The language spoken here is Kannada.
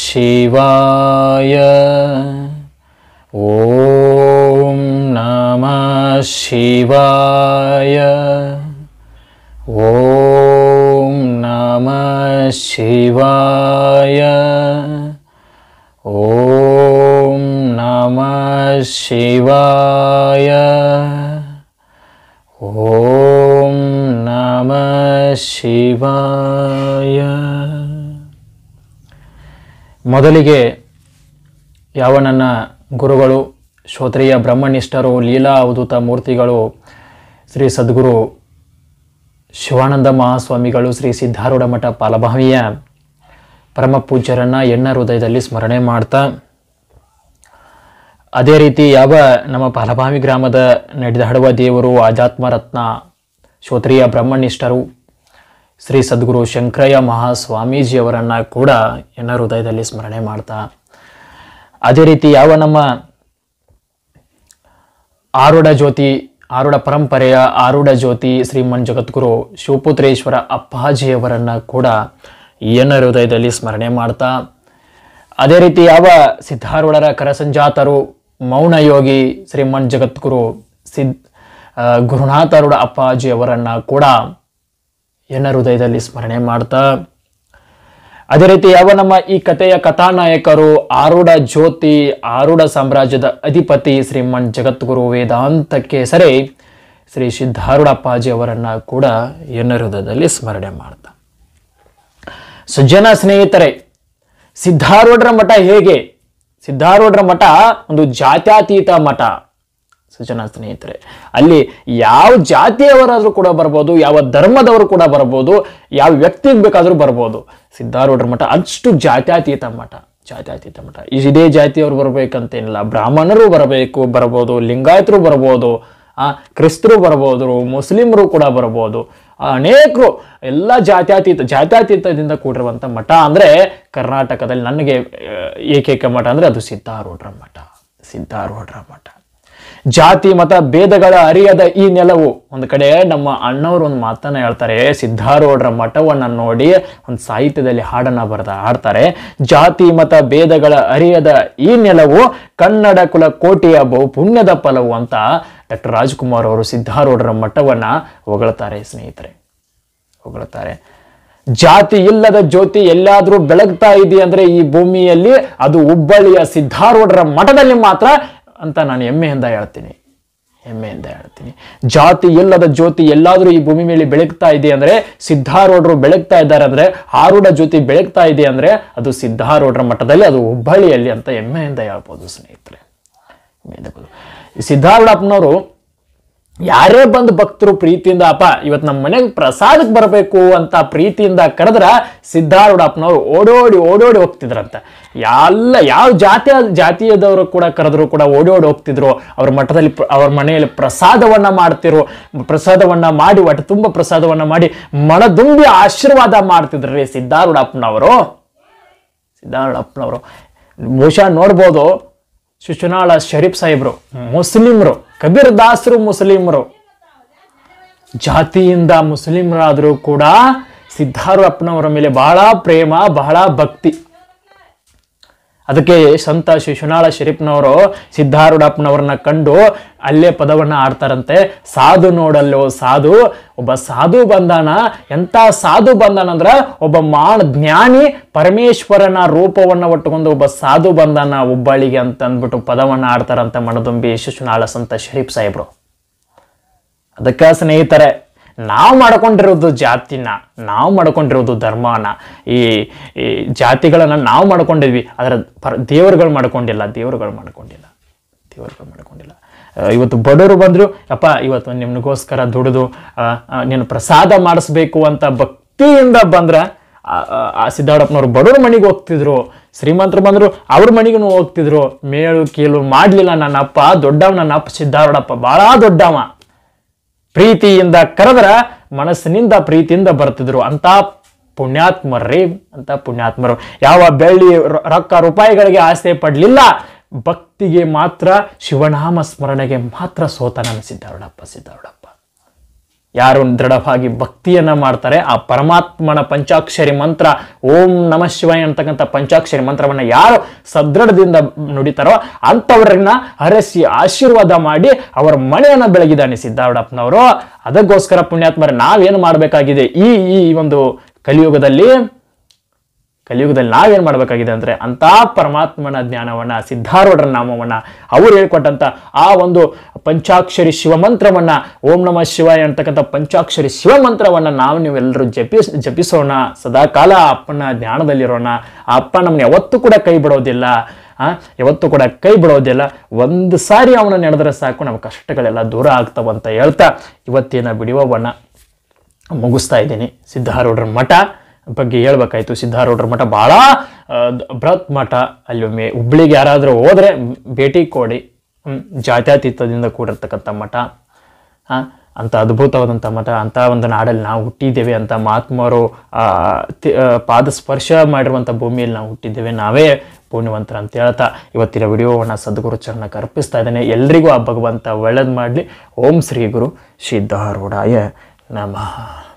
ಶಿವಾಯ ಓಂ ನಮಃ ಶಿವಾಯ ಓಂ ನಮಃ ಶಿವಾಯ ಓಂ ನಮಃ ಶಿವಾಯ ಓಂ ನಮಃ ಶಿವಾಯ ಮೊದಲಿಗೆ ಯಾವ ನನ್ನ ಗುರುಗಳು ಶ್ರೋತ್ರಿಯ ಬ್ರಹ್ಮನಿಷ್ಠರು ಲೀಲಾ ಅವಧೂತ ಮೂರ್ತಿಗಳು ಶ್ರೀ ಸದ್ಗುರು ಶಿವಾನಂದ ಮಹಾಸ್ವಾಮಿಗಳು ಶ್ರೀ ಸಿದ್ಧಾರೂಢ ಮಠ ಪಾಲಭಾವಿಯ ಪರಮ ಪೂಜ್ಯರನ್ನು ಎಣ್ಣ ಹೃದಯದಲ್ಲಿ ಸ್ಮರಣೆ ಮಾಡ್ತಾ ಅದೇ ರೀತಿ ಯಾವ ನಮ್ಮ ಪಾಲಭಾವಿ ಗ್ರಾಮದ ನಡೆದಾಡುವ ದೇವರು ಆಧ್ಯಾತ್ಮ ರತ್ನ ಶ್ರೋತ್ರಿಯ ಬ್ರಹ್ಮನಿಷ್ಠರು ಶ್ರೀ ಸದ್ಗುರು ಶಂಕರಯ್ಯ ಮಹಾಸ್ವಾಮೀಜಿಯವರನ್ನು ಕೂಡ ಎನ್ನ ಹೃದಯದಲ್ಲಿ ಸ್ಮರಣೆ ಮಾಡ್ತಾ ಅದೇ ರೀತಿ ಯಾವ ನಮ್ಮ ಆರುಡ ಜ್ಯೋತಿ ಆರುಡ ಪರಂಪರೆಯ ಆರುಡ ಜ್ಯೋತಿ ಶ್ರೀಮನ್ ಜಗದ್ಗುರು ಶಿವಪುತ್ರೇಶ್ವರ ಅಪ್ಪಾಜಿಯವರನ್ನು ಕೂಡ ಎನ್ನ ಹೃದಯದಲ್ಲಿ ಸ್ಮರಣೆ ಮಾಡ್ತಾ ಅದೇ ರೀತಿ ಯಾವ ಸಿದ್ಧಾರೂಢರ ಕರಸಂಜಾತರು ಮೌನ ಯೋಗಿ ಶ್ರೀಮನ್ ಜಗದ್ಗುರು ಸಿದ್ ಆ, ಗುರುನಾಥರುಡ ಅಪ್ಪಾಜಿಯವರನ್ನು ಕೂಡ ಎನ್ನ ಹೃದಯದಲ್ಲಿ ಸ್ಮರಣೆ ಮಾಡ್ತಾ ಅದೇ ರೀತಿ ಯಾವ ನಮ್ಮ ಈ ಕಥೆಯ ಕಥಾನಾಯಕರು ಆರುಡ ಜ್ಯೋತಿ ಆರುಡ ಸಾಮ್ರಾಜ್ಯದ ಅಧಿಪತಿ ಶ್ರೀಮನ್ ಜಗದ್ಗುರು ವೇದಾಂತಕ್ಕೆ ಸರಿ ಶ್ರೀ ಸಿದ್ಧಾರೂಢ ಅಪ್ಪಾಜಿ ಅವರನ್ನ ಕೂಡ ಎನ್ನ ಹೃದಯದಲ್ಲಿ ಸ್ಮರಣೆ ಮಾಡ್ತಾ ಸುಜನ ಸ್ನೇಹಿತರೆ ಸಿದ್ಧಾರೂಢರ ಮಠ ಹೇಗೆ ಸಿದ್ಧಾರೂಢರ ಮಠ ಒಂದು ಜಾತ್ಯತೀತ ಮಠ ಸುಜನ ಸ್ನೇಹಿತರೆ ಅಲ್ಲಿ ಯಾವ ಜಾತಿಯವರಾದರೂ ಕೂಡ ಬರ್ಬೋದು ಯಾವ ಧರ್ಮದವರು ಕೂಡ ಬರ್ಬೋದು ಯಾವ ವ್ಯಕ್ತಿಗೆ ಬೇಕಾದರೂ ಬರ್ಬೋದು ಸಿದ್ಧಾರೂಢರ ಮಠ ಅಷ್ಟು ಜಾತ್ಯತೀತ ಮಠ ಜಾತ್ಯತೀತ ಮಠ ಇದೇ ಜಾತಿಯವರು ಬರಬೇಕಂತೇನಿಲ್ಲ ಬ್ರಾಹ್ಮಣರು ಬರಬೇಕು ಬರ್ಬೋದು ಲಿಂಗಾಯತರು ಬರ್ಬೋದು ಆ ಕ್ರಿಸ್ತರು ಬರ್ಬೋದು ಮುಸ್ಲಿಮರು ಕೂಡ ಬರ್ಬೋದು ಆ, ಅನೇಕರು ಎಲ್ಲ ಜಾತ್ಯತೀತ ಜಾತ್ಯತೀತದಿಂದ ಕೂಡಿರುವಂಥ ಮಠ ಅಂದರೆ ಕರ್ನಾಟಕದಲ್ಲಿ ನನಗೆ ಆ, ಏಕೈಕ ಮಠ ಅಂದರೆ ಅದು ಸಿದ್ಧಾರೂಢರ ಮಠ ಸಿದ್ಧಾರೂಢರ ಮಠ ಜಾತಿ ಮತ ಭೇದಗಳ ಅರಿಯದ ಈ ನೆಲವು ಒಂದು ಕಡೆ ನಮ್ಮ ಅಣ್ಣವರು ಒಂದು ಮಾತನ್ನ ಹೇಳ್ತಾರೆ ಸಿದ್ಧಾರೂಢರ ಮಠವನ್ನ ನೋಡಿ ಒಂದು ಸಾಹಿತ್ಯದಲ್ಲಿ ಹಾಡನ್ನ ಬರೆದ ಹಾಡ್ತಾರೆ ಜಾತಿ ಮತ ಭೇದಗಳ ಅರಿಯದ ಈ ನೆಲವು ಕನ್ನಡ ಕುಲ ಕೋಟೆಯ ಬಹು ಪುಣ್ಯದ ಫಲವು ಅಂತ ಡಾಕ್ಟರ್ ರಾಜ್ಕುಮಾರ್ ಅವರು ಸಿದ್ಧಾರೂಢರ ಮಠವನ್ನ ಹೊಗಳ್ತಾರೆ ಸ್ನೇಹಿತರೆ ಹೊಗಳ್ತಾರೆ ಜಾತಿ ಇಲ್ಲದ ಜ್ಯೋತಿ ಎಲ್ಲಾದ್ರೂ ಬೆಳಗ್ತಾ ಇದೆ ಅಂದ್ರೆ ಈ ಭೂಮಿಯಲ್ಲಿ ಅದು ಹುಬ್ಬಳ್ಳಿಯ ಸಿದ್ಧಾರೂಢರ ಮಠದಲ್ಲಿ ಮಾತ್ರ ಅಂತ ನಾನು ಹೆಮ್ಮೆಯಿಂದ ಹೇಳ್ತೀನಿ ಹೆಮ್ಮೆಯಿಂದ ಹೇಳ್ತೀನಿ ಜಾತಿ ಇಲ್ಲದ ಜ್ಯೋತಿ ಎಲ್ಲಾದ್ರೂ ಈ ಭೂಮಿ ಮೇಲೆ ಬೆಳಗ್ತಾ ಇದೆ ಅಂದ್ರೆ ಸಿದ್ಧಾರೂಢರು ಬೆಳಗ್ತಾ ಇದ್ದಾರೆ ಅಂದ್ರೆ ಆರೂಢ ಜ್ಯೋತಿ ಬೆಳಗ್ತಾ ಇದೆ ಅಂದ್ರೆ ಅದು ಸಿದ್ಧಾರೂಢರ ಮಠದಲ್ಲಿ ಅದು ಹುಬ್ಬಳ್ಳಿಯಲ್ಲಿ ಅಂತ ಹೆಮ್ಮೆಯಿಂದ ಹೇಳ್ಬೋದು ಸ್ನೇಹಿತರೆ ಹೆಮ್ಮೆಯಿಂದ ಹೇಳ್ಬೋದು. ಈ ಸಿದ್ಧಾರೂಢಪ್ಪನವರು ಯಾರೇ ಬಂದು ಭಕ್ತರು ಪ್ರೀತಿಯಿಂದ ಅಪ್ಪ ಇವತ್ತು ನಮ್ಮ ಮನೆಗೆ ಪ್ರಸಾದಕ್ಕೆ ಬರಬೇಕು ಅಂತ ಪ್ರೀತಿಯಿಂದ ಕರೆದ್ರ ಸಿದ್ಧಾರೂಢಪ್ಪನವರು ಓಡೋಡಿ ಓಡೋಡಿ ಹೋಗ್ತಿದ್ರಂತೆ ಎಲ್ಲ ಯಾವ ಜಾತಿಯ ಜಾತಿಯದವರು ಕೂಡ ಕರೆದ್ರು ಕೂಡ ಓಡೋಡಿ ಹೋಗ್ತಿದ್ರು ಅವ್ರ ಮಠದಲ್ಲಿ ಪ್ರ- ಅವ್ರ ಮನೆಯಲ್ಲಿ ಪ್ರಸಾದವನ್ನ ಮಾಡ್ತಿರು ಪ್ರಸಾದವನ್ನ ಮಾಡಿ ಒಟ್ಟು ತುಂಬ ಪ್ರಸಾದವನ್ನ ಮಾಡಿ ಮನದುಂಬಿ ಆಶೀರ್ವಾದ ಮಾಡ್ತಿದ್ರಿ ಸಿದ್ಧಾರೂಢಪ್ಪನವರು ಸಿದ್ಧಾರೂಢಪ್ಪನವರು ಬಹುಶಃ ನೋಡ್ಬೋದು ಶಿಶುನಾಳ ಶರೀಫ್ ಸಾಹೇಬ್ರು ಮುಸ್ಲಿಮ್ರು ಕಬೀರ್ ದಾಸರು ಮುಸ್ಲಿಮ್ರು ಜಾತಿಯಿಂದ ಮುಸ್ಲಿಮರಾದರೂ ಕೂಡ ಸಿದ್ಧಾರೂಢಪ್ಪನವರ ಮೇಲೆ ಬಹಳ ಪ್ರೇಮ ಬಹಳ ಭಕ್ತಿ ಅದಕ್ಕೆ ಸಂತ ಶಿಶುನಾಳ ಶರೀಫ್ನವರು ಸಿದ್ಧಾರೂಢಪ್ಪನವ್ರನ್ನ ಕಂಡು ಅಲ್ಲೇ ಪದವನ್ನ ಆಡ್ತಾರಂತೆ ಸಾಧು ನೋಡಲ್ಲೋ ಸಾಧು ಒಬ್ಬ ಸಾಧು ಬಂದಾನ ಎಂತ ಸಾಧು ಬಂದಾನ ಅಂದ್ರ ಒಬ್ಬ ಮಾಣ ಜ್ಞಾನಿ ಪರಮೇಶ್ವರನ ರೂಪವನ್ನ ಒಟ್ಟುಕೊಂಡು ಒಬ್ಬ ಸಾಧು ಬಂದಾನ ಹುಬ್ಬಳ್ಳಿಗೆ ಅಂತ ಅಂದ್ಬಿಟ್ಟು ಪದವನ್ನ ಆಡ್ತಾರಂತೆ ಮಣದುಂಬಿ ಶಿಶುನಾಳ ಸಂತ ಶರೀಫ್ ಸಾಹೇಬ್ರು ಅದಕ್ಕೆ ಸ್ನೇಹಿತರೆ ನಾವು ಮಾಡ್ಕೊಂಡಿರೋದು ಜಾತಿನ ನಾವು ಮಾಡ್ಕೊಂಡಿರೋದು ಧರ್ಮನ ಈ ಈ ಜಾತಿಗಳನ್ನ ನಾವು ಮಾಡ್ಕೊಂಡಿದ್ವಿ ಅದರ ಪರ ದೇವರುಗಳು ಮಾಡ್ಕೊಂಡಿಲ್ಲ ದೇವರುಗಳು ಮಾಡ್ಕೊಂಡಿಲ್ಲ ದೇವರುಗಳು ಮಾಡ್ಕೊಂಡಿಲ್ಲ ಆ, ಇವತ್ತು ಬಡವರು ಬಂದ್ರು ಅಪ್ಪ ಇವತ್ತು ನಿಮ್ಗೋಸ್ಕರ ದುಡಿದು ಆ, ಆ, ನೀನು ಪ್ರಸಾದ ಮಾಡಿಸ್ಬೇಕು ಅಂತ ಭಕ್ತಿಯಿಂದ ಬಂದ್ರ ಆ- ಆ- ಆ ಸಿದ್ಧಾರೂಢಪ್ಪನವ್ರು ಬಡವ್ರ ಮನೆಗೆ ಹೋಗ್ತಿದ್ರು ಶ್ರೀಮಂತರು ಬಂದ್ರು ಅವ್ರ ಮನೆಗೂ ಹೋಗ್ತಿದ್ರು ಮೇಳು ಕೀಳು ಮಾಡ್ಲಿಲ್ಲ ನನ್ನ ಅಪ್ಪ ದೊಡ್ಡವ ನನ್ನ ಅಪ್ಪ ಸಿದ್ಧಾರೂಢಪ್ಪ ಬಹಳ ದೊಡ್ಡವ ಪ್ರೀತಿಯಿಂದ ಕರೆದ್ರ ಮನಸ್ಸಿನಿಂದ ಪ್ರೀತಿಯಿಂದ ಬರ್ತಿದ್ರು ಅಂತ ಪುಣ್ಯಾತ್ಮರ್ರಿ ಅಂತ ಪುಣ್ಯಾತ್ಮರು ಯಾವ ಬೆಳ್ಳಿ ರೊ- ರೊಕ್ಕ ರೂಪಾಯಿಗಳಿಗೆ ಆಸೆ ಪಡ್ಲಿಲ್ಲ ಭಕ್ತಿಗೆ ಮಾತ್ರ ಶಿವನಾಮ ಸ್ಮರಣೆಗೆ ಮಾತ್ರ ಸೋತ ನನ್ನ ಸಿದ್ಧಾರೂಢಪ್ಪ ಸಿದ್ಧಾರೂಢಪ್ಪ ಯಾರು ದೃಢವಾಗಿ ಭಕ್ತಿಯನ್ನ ಮಾಡ್ತಾರೆ ಆ ಪರಮಾತ್ಮನ ಪಂಚಾಕ್ಷರಿ ಮಂತ್ರ ಓಂ ನಮ ಶಿವಾಯ ಅಂತಕ್ಕಂಥ ಪಂಚಾಕ್ಷರಿ ಮಂತ್ರವನ್ನ ಯಾರು ಸದೃಢದಿಂದ ನುಡಿತಾರೋ ಅಂಥವ್ರನ್ನ ಹರಸಿ ಆಶೀರ್ವಾದ ಮಾಡಿ ಅವರ ಮನೆಯನ್ನ ಬೆಳಗಿದಾನೆ ಸಿದ್ದಾರೂಢಪ್ಪನವರು ಅದಕ್ಕೋಸ್ಕರ ಪುಣ್ಯಾತ್ಮರ ನಾವೇನು ಮಾಡಬೇಕಾಗಿದೆ ಈ ಈ ಒಂದು ಕಲಿಯುಗದಲ್ಲಿ ಕಲಿಯುಗದಲ್ಲಿ ನಾವೇನ್ ಮಾಡಬೇಕಾಗಿದೆ ಅಂದ್ರೆ ಅಂತ ಪರಮಾತ್ಮನ ಜ್ಞಾನವನ್ನ ಸಿದ್ಧಾರೂಢರ ನಾಮವನ್ನ ಅವರು ಹೇಳ್ಕೊಟ್ಟಂತ ಆ ಒಂದು ಪಂಚಾಕ್ಷರಿ ಶಿವಮಂತ್ರವನ್ನ ಓಂ ನಮ ಶಿವಾಯ ಅಂತಕ್ಕಂಥ ಪಂಚಾಕ್ಷರಿ ಶಿವಮಂತ್ರವನ್ನ ನಾವು ನೀವೆಲ್ಲರೂ ಜಪಿಸ್ ಜಪಿಸೋಣ ಸದಾಕಾಲ ಆ ಅಪ್ಪನ ಜ್ಞಾನದಲ್ಲಿರೋಣ ಆ ಅಪ್ಪ ನಮ್ಮನ್ನ ಯಾವತ್ತೂ ಕೂಡ ಕೈ ಬಿಡೋದಿಲ್ಲ ಆ ಯಾವತ್ತೂ ಕೂಡ ಕೈ ಬಿಡೋದಿಲ್ಲ ಒಂದು ಸಾರಿ ಅವನ ನಡೆದ್ರೆ ಸಾಕು ನಮ್ಮ ಕಷ್ಟಗಳೆಲ್ಲ ದೂರ ಆಗ್ತಾವಂತ ಹೇಳ್ತಾ ಇವತ್ತಿನ ವಿಡಿಯೋವನ್ನ ಮುಗಿಸ್ತಾ ಇದ್ದೀನಿ ಸಿದ್ಧಾರೂಢರ ಮಠ ಬಗ್ಗೆ ಹೇಳ್ಬೇಕಾಯ್ತು ಸಿದ್ಧಾರೂಢರ ಮಠ ಭಾಳ ಆ, ದ್- ಬೃಹತ್ ಮಠ ಅಲ್ಲಿ ಒಮ್ಮೆ ಹುಬ್ಳಿಗೆ ಯಾರಾದರೂ ಹೋದ್ರೆ ಮ್, ಭೇಟಿ ಕೊಡಿ ಹ್ಮ್, ಜಾತ್ಯತೀತದಿಂದ ಕೂಡಿರ್ತಕ್ಕಂಥ ಮಠ ಆ, ಅಂತ ಅದ್ಭುತವಾದಂಥ ಮಠ ಅಂತ ಒಂದು ನಾಡಲ್ಲಿ ನಾವು ಹುಟ್ಟಿದ್ದೇವೆ ಅಂತ ಮಹಾತ್ಮರು ಆ, ತಿ- ಆ, ಪಾದ ಸ್ಪರ್ಶ ಮಾಡಿರುವಂಥ ಭೂಮಿಯಲ್ಲಿ ನಾವು ಹುಟ್ಟಿದ್ದೇವೆ ನಾವೇ ಪುಣ್ಯವಂತರ ಅಂತ ಹೇಳ್ತಾ ಇವತ್ತಿನ ವಿಡಿಯೋವನ್ನು ಸದ್ಗುರು ಚರಣಕ್ಕೆ ಅರ್ಪಿಸ್ತಾ ಇದ್ದೇನೆ ಎಲ್ರಿಗೂ ಆ ಭಗವಂತ ಒಳ್ಳೇದು ಮಾಡಲಿ ಓಂ ಶ್ರೀ ಗುರು ಸಿದ್ಧಾರೂಢಾಯ ನಮಃ